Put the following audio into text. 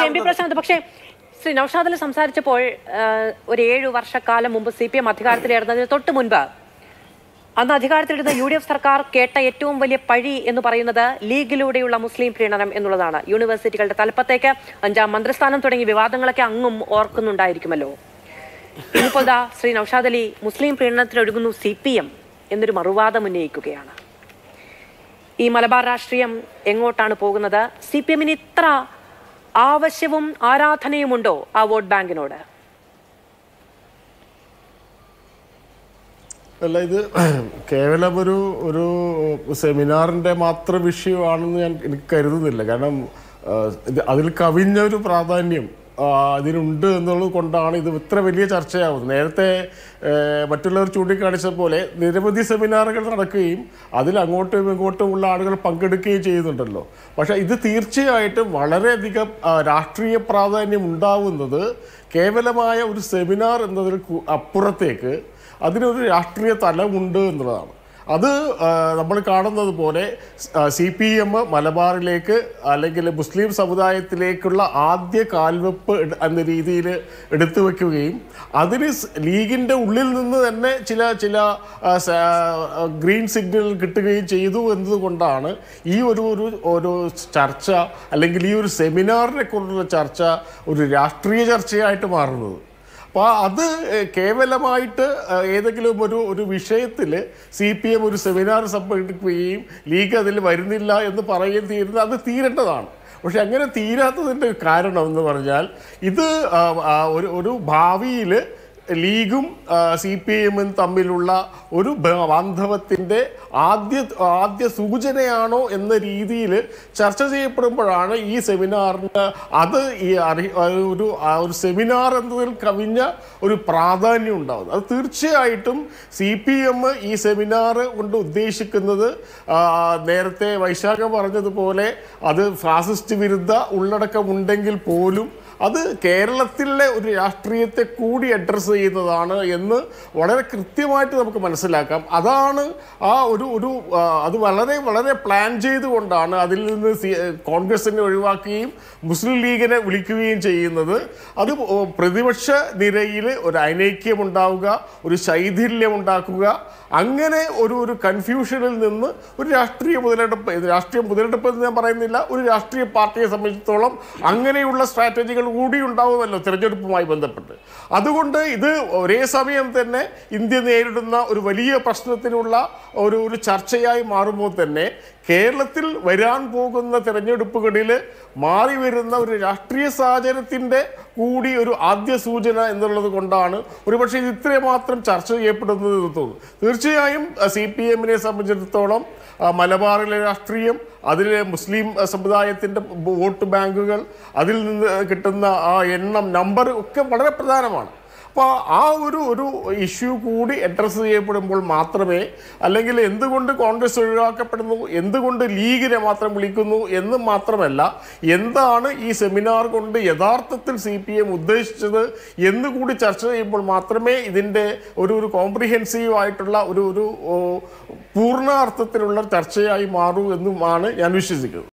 Shri M P മനസ്സിലാവുന്നത് പ്രശാന്ത് പക്ഷേ ശ്രീ നൌഷാദിൽ സംസാരിച്ചപ്പോൾ ആ, ഒരു ഏഴു വർഷക്കാലം മുമ്പ് സി പി എം അധികാരത്തിലേറുന്നതിന് തൊട്ട് മുൻപ് അന്ന് അധികാരത്തിലിരുന്ന യു ഡി എഫ് സർക്കാർ കേട്ട ഏറ്റവും വലിയ പഴി എന്ന് പറയുന്നത് ലീഗിലൂടെയുള്ള മുസ്ലിം പ്രീണനം എന്നുള്ളതാണ് യൂണിവേഴ്സിറ്റികളുടെ തലപ്പത്തേക്ക് അഞ്ചാം മന്ത്രിസ്ഥാനം തുടങ്ങിയ വിവാദങ്ങളൊക്കെ അങ്ങും ഓർക്കുന്നുണ്ടായിരിക്കുമല്ലോ ഇന്നിപ്പോൾ ദാ ശ്രീ നൌഷാദ് അലി മുസ്ലിം പ്രീണനത്തിലൊഴുകുന്നു സി പി എം എന്നൊരു മറുവാദം ഉന്നയിക്കുകയാണ് ഈ മലബാർ രാഷ്ട്രീയം എങ്ങോട്ടാണ് പോകുന്നത് സി പി എമ്മിന് ഇത്ര ആവശ്യവും ആരാധനയുമുണ്ടോ ആ വോട്ട് ബാങ്കിനോട് അല്ല ഇത് കേവലം ഒരു ഒരു സെമിനാറിന്റെ മാത്രം വിഷയമാണെന്ന് ഞാൻ എനിക്ക് കരുതുന്നില്ല കാരണം ആ, ഇത് അതിൽ കവിഞ്ഞ ഒരു പ്രാധാന്യം ആ, അതിനുണ്ട് എന്നുള്ളത് കൊണ്ടാണ് ഇത് ഇത്ര വലിയ ചർച്ചയാവുന്നത് നേരത്തെ ഏ, മറ്റുള്ളവർ ചൂണ്ടിക്കാണിച്ച പോലെ നിരവധി സെമിനാറുകൾ നടക്കുകയും അതിൽ അങ്ങോട്ടും ഇങ്ങോട്ടും ഉള്ള ആളുകൾ പങ്കെടുക്കുകയും ചെയ്യുന്നുണ്ടല്ലോ പക്ഷേ ഇത് തീർച്ചയായിട്ടും വളരെയധികം ആ, രാഷ്ട്രീയ പ്രാധാന്യം ഉണ്ടാവുന്നത് കേവലമായ ഒരു സെമിനാർ എന്നതിൽ കു- അപ്പുറത്തേക്ക് അതിനൊരു രാഷ്ട്രീയ തലമുണ്ട് എന്നുള്ളതാണ് അത് നമ്മൾ കാണുന്നത് പോലെ സി പി എം മലബാറിലേക്ക് അല്ലെങ്കിൽ മുസ്ലിം സമുദായത്തിലേക്കുള്ള ആദ്യ കാൽവെപ്പ് എട്- എന്ന രീതിയിൽ എടുത്തു വെക്കുകയും അതിന് സ് ലീഗിൻ്റെ ഉള്ളിൽ നിന്ന് തന്നെ ചില ചില ആ, സ- ആ, ഗ്രീൻ സിഗ്നൽ കിട്ടുകയും ചെയ്തു എന്നതുകൊണ്ടാണ് ഈ ഒരു ഒരു ഒരു ചർച്ച അല്ലെങ്കിൽ ഈ ഒരു സെമിനാറിനെ കൊണ്ടുള്ള ചർച്ച ഒരു രാഷ്ട്രീയ ചർച്ചയായിട്ട് മാറുന്നത് അപ്പോൾ അത് ഏഹ്, കേവലമായിട്ട് ഏഹ്, ഏതെങ്കിലും ഒരു ഒരു വിഷയത്തിൽ സി പി എം ഒരു സെമിനാർ സംഘടിപ്പിക്കുകയും ലീഗ് അതിൽ വരുന്നില്ല എന്ന് പറയുകയും തീരുന്നത് അത് തീരേണ്ടതാണ് പക്ഷെ അങ്ങനെ തീരാത്തതിൻ്റെ കാരണം എന്ന് പറഞ്ഞാൽ ഇത് ആ, ആ, ഒരു ഒരു ഭാവിയിൽ ലീഗും സി പി എമ്മും തമ്മിലുള്ള ഒരു ബ- ബാന്ധവത്തിൻ്റെ ആദ്യ ആദ്യ സൂചനയാണോ എന്ന രീതിയിൽ ചർച്ച ചെയ്യപ്പെടുമ്പോഴാണ് ഈ സെമിനാറിന് അത് ഈ അറി ആ ഒരു ആ ഒരു സെമിനാർ എന്നതിൽ കവിഞ്ഞ ഒരു പ്രാധാന്യം ഉണ്ടാകുന്നത് അത് തീർച്ചയായിട്ടും സി പി എം ഈ സെമിനാർ കൊണ്ട് ഉദ്ദേശിക്കുന്നത് ആ, നേരത്തെ വൈശാഖം പറഞ്ഞതുപോലെ അത് ഫാസിസ്റ്റ് വിരുദ്ധ ഉള്ളടക്കമുണ്ടെങ്കിൽ പോലും അത് കേരളത്തിലെ ഒരു രാഷ്ട്രീയത്തെ കൂടി അഡ്രസ്സ് ചെയ്യുന്നതാണ് എന്ന് വളരെ കൃത്യമായിട്ട് നമുക്ക് മനസ്സിലാക്കാം അതാണ് ആ ഒരു ഒരു ആ, അത് വളരെ വളരെ പ്ലാൻ ചെയ്തുകൊണ്ടാണ് അതിൽ നിന്ന് സി- കോൺഗ്രസിനെ ഒഴിവാക്കുകയും മുസ്ലിം ലീഗിനെ വിളിക്കുകയും ചെയ്യുന്നത് അത് ഓ, പ്രതിപക്ഷ നിരയിൽ ഒരു അനൈക്യം ഉണ്ടാവുക ഒരു ശൈഥില്യം ഉണ്ടാക്കുക അങ്ങനെ ഒരു ഒരു കൺഫ്യൂഷനിൽ നിന്ന് ഒരു രാഷ്ട്രീയ മുതലെടുപ്പ് ഇത് രാഷ്ട്രീയ മുതലെടുപ്പ് എന്ന് ഞാൻ പറയുന്നില്ല ഒരു രാഷ്ട്രീയ പാർട്ടിയെ സംബന്ധിച്ചിടത്തോളം അങ്ങനെയുള്ള സ്ട്രാറ്റജികൾ കൂടി ഉണ്ടാവുമല്ലോ തിരഞ്ഞെടുപ്പുമായി ബന്ധപ്പെട്ട് അതുകൊണ്ട് ഇത് ഒരേ സമയം തന്നെ ഇന്ത്യ നേരിടുന്ന ഒരു വലിയ പ്രശ്നത്തിനുള്ള ഒരു ഒരു ചർച്ചയായി മാറുമ്പോൾ തന്നെ കേരളത്തിൽ വരാൻ പോകുന്ന തിരഞ്ഞെടുപ്പുകളിൽ മാറി വരുന്ന ഒരു രാഷ്ട്രീയ സാഹചര്യത്തിൻ്റെ കൂടി ഒരു ആദ്യ സൂചന എന്നുള്ളത് കൊണ്ടാണ് ഒരുപക്ഷെ ഇത് ഇത്രമാത്രം ചർച്ച ചെയ്യപ്പെടുന്നത് എന്ന് തോന്നുന്നു തീർച്ചയായും സി പി എമ്മിനെ സംബന്ധിച്ചിടത്തോളം ആ, മലബാറിലെ രാഷ്ട്രീയം അതിലെ മുസ്ലിം ആ, സമുദായത്തിൻ്റെ വോട്ട് ബാങ്കുകൾ അതിൽ നിന്ന് കിട്ടുന്ന ആ എണ്ണം നമ്പർ ഒക്കെ വളരെ പ്രധാനമാണ് അപ്പോൾ ആ ഒരു ഒരു ഇഷ്യൂ കൂടി അഡ്രസ്സ് ചെയ്യപ്പെടുമ്പോൾ മാത്രമേ അല്ലെങ്കിൽ എന്തുകൊണ്ട് കോൺഗ്രസ് ഒഴിവാക്കപ്പെടുന്നു എന്തുകൊണ്ട് ലീഗിനെ മാത്രം വിളിക്കുന്നു എന്ന് മാത്രമല്ല എന്താണ് ഈ സെമിനാർ കൊണ്ട് യഥാർത്ഥത്തിൽ സി പി എം ഉദ്ദേശിച്ചത് എന്ന് കൂടി ചർച്ച ചെയ്യുമ്പോൾ മാത്രമേ ഇതിൻ്റെ ഒരു ഒരു കോംപ്രിഹെൻസീവ് ആയിട്ടുള്ള ഒരു ഒരു ഓ, പൂർണ്ണ അർത്ഥത്തിലുള്ള ചർച്ചയായി മാറൂ എന്നുമാണ് ഞാൻ വിശ്വസിക്കുന്നത്